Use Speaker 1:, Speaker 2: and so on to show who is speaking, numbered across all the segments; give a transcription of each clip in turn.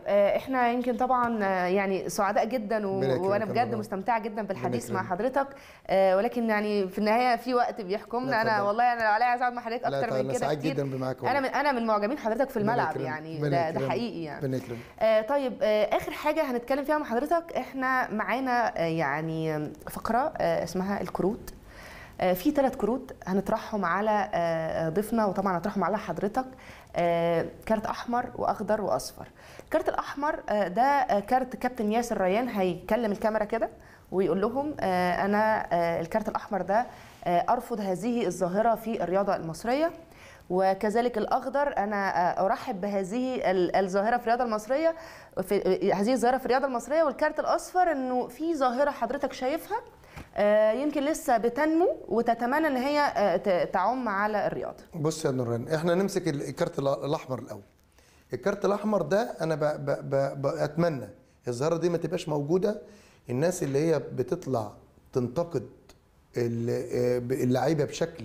Speaker 1: آه، احنا يمكن طبعا آه، يعني سعداء جدا و...
Speaker 2: ربنا يكرمك
Speaker 1: وانا
Speaker 2: يا
Speaker 1: بجد
Speaker 2: مرام.
Speaker 1: مستمتعه جدا بالحديث
Speaker 2: ربنا
Speaker 1: مع
Speaker 2: يكرمك.
Speaker 1: حضرتك آه، ولكن يعني في النهايه في وقت بيحكمنا
Speaker 2: لا،
Speaker 1: انا
Speaker 2: اتفضل.
Speaker 1: والله انا لو عليا عايز اقعد مع حضرتك
Speaker 2: لا،
Speaker 1: اكتر
Speaker 2: أنا
Speaker 1: من كده
Speaker 2: سعيد
Speaker 1: كتير
Speaker 2: جدا بمعاك
Speaker 1: انا
Speaker 2: والله.
Speaker 1: من انا من معجبين حضرتك في
Speaker 2: ربنا
Speaker 1: الملعب
Speaker 2: يكرمك.
Speaker 1: يعني
Speaker 2: ربنا
Speaker 1: ده, ده
Speaker 2: يكرمك.
Speaker 1: حقيقي يعني
Speaker 2: ربنا يكرمك
Speaker 1: آه طيب آه اخر حاجه هنتكلم فيها مع حضرتك احنا معانا آه يعني آم، فقره آه اسمها الكروت آه في ثلاث كروت هنطرحهم على آه ضيفنا وطبعا هنطرحهم على حضرتك آه كارت احمر واخضر واصفر الكارت الاحمر آه ده آه كارت كابتن ياسر ريان هيكلم الكاميرا كده ويقول لهم آه انا آه الكارت الاحمر ده آه ارفض هذه الظاهره في الرياضه المصريه وكذلك الاخضر انا ارحب بهذه ال- الظاهره في الرياضه المصريه في هذه الظاهره في الرياضه المصريه والكارت الاصفر انه في ظاهره حضرتك شايفها آه، يمكن لسه بتنمو وتتمنى ان هي آه، ت- تعم على الرياضه
Speaker 2: بص يا نوران احنا نمسك ال- الكارت الأ- الاحمر الاول الكارت الاحمر ده انا ب ب ب ب اتمنى الظاهره دي ما تبقاش موجوده الناس اللي هي بتطلع تنتقد ال- آه، ب- اللعيبه بشكل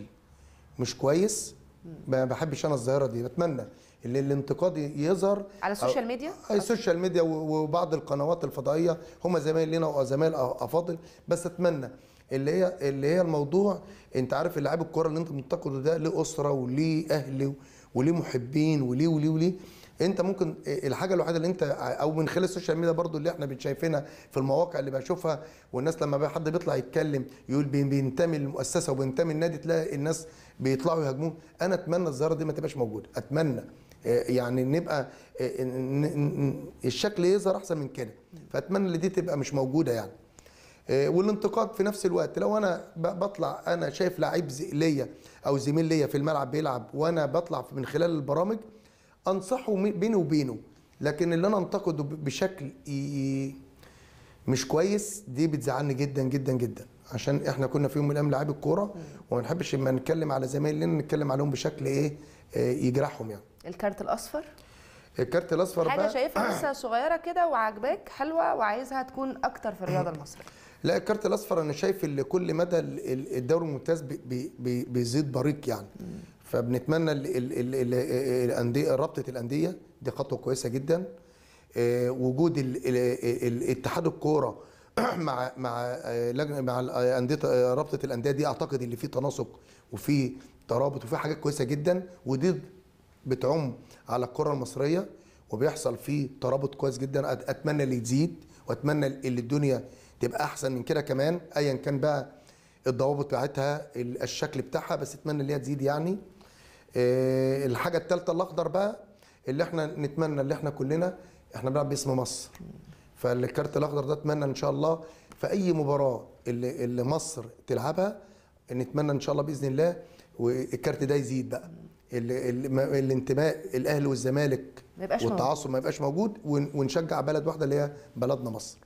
Speaker 2: مش كويس ما بحبش انا الظاهره دي بتمنى اللي الانتقاد يظهر
Speaker 1: على السوشيال
Speaker 2: أو-
Speaker 1: ميديا؟
Speaker 2: أي السوشيال ميديا و- وبعض القنوات الفضائيه هم زمايل لنا وزمايل أ- افاضل بس اتمنى اللي هي اللي هي الموضوع انت عارف اللاعب الكوره اللي انت بتنتقده ده ليه اسره وليه اهل وليه محبين وليه وليه وليه انت ممكن الحاجه الوحيده اللي انت او من خلال السوشيال ميديا برضو اللي احنا بنشايفينها في المواقع اللي بشوفها والناس لما بقى حد بيطلع يتكلم يقول بين- بينتمي للمؤسسه وبينتمي للنادي تلاقي الناس بيطلعوا يهاجموه انا اتمنى الظاهره دي ما تبقاش موجوده اتمنى يعني نبقى ن- ن- الشكل يظهر احسن من كده فاتمنى ان دي تبقى مش موجوده يعني آه، والانتقاد في نفس الوقت لو انا ب- بطلع انا شايف لعيب زي- ليا او زميل ليا في الملعب بيلعب وانا بطلع من خلال البرامج انصحه مي- بيني وبينه لكن اللي انا انتقده ب- بشكل ي- مش كويس دي بتزعلني جدا جدا جدا عشان احنا كنا في يوم من الايام لعيبه كوره وما نحبش لما نتكلم على زمايل لنا نتكلم عليهم بشكل ايه آه، يجرحهم يعني
Speaker 1: الكارت الاصفر
Speaker 2: الكارت الاصفر
Speaker 1: حاجه
Speaker 2: بقى
Speaker 1: شايفها لسه صغيره كده وعاجباك حلوه وعايزها تكون اكتر في الرياضه المصريه
Speaker 2: لا الكارت الاصفر انا شايف اللي كل مدى ال- ال- الدوري الممتاز بي- بي- بي- بيزيد بريق يعني فبنتمنى ال- ال- ال- ال- الانديه رابطه الانديه دي خطوه كويسه جدا آه، وجود ال- ال- ال- اتحاد الكوره مع مع آه، لجنه مع ال- آه، انديه آه، رابطه الانديه دي اعتقد اللي فيه تناسق وفيه ترابط وفيه حاجات كويسه جدا ودي بتعم على الكره المصريه وبيحصل فيه ترابط كويس جدا أت- اتمنى اللي يزيد واتمنى اللي الدنيا تبقى احسن من كده كمان ايا كان بقى الضوابط بتاعتها ال- الشكل بتاعها بس اتمنى اللي هي تزيد يعني آه، الحاجه الثالثه الاخضر بقى اللي احنا نتمنى اللي احنا كلنا احنا بنلعب باسم مصر فالكارت الاخضر ده اتمنى ان شاء الله في اي مباراه اللي, اللي مصر تلعبها نتمنى ان شاء الله باذن الله والكارت ده يزيد بقى ال- ال- ما- الانتماء الاهلي والزمالك
Speaker 1: ما يبقاش
Speaker 2: والتعصب ما يبقاش موجود ون- ونشجع بلد واحده اللي هي بلدنا مصر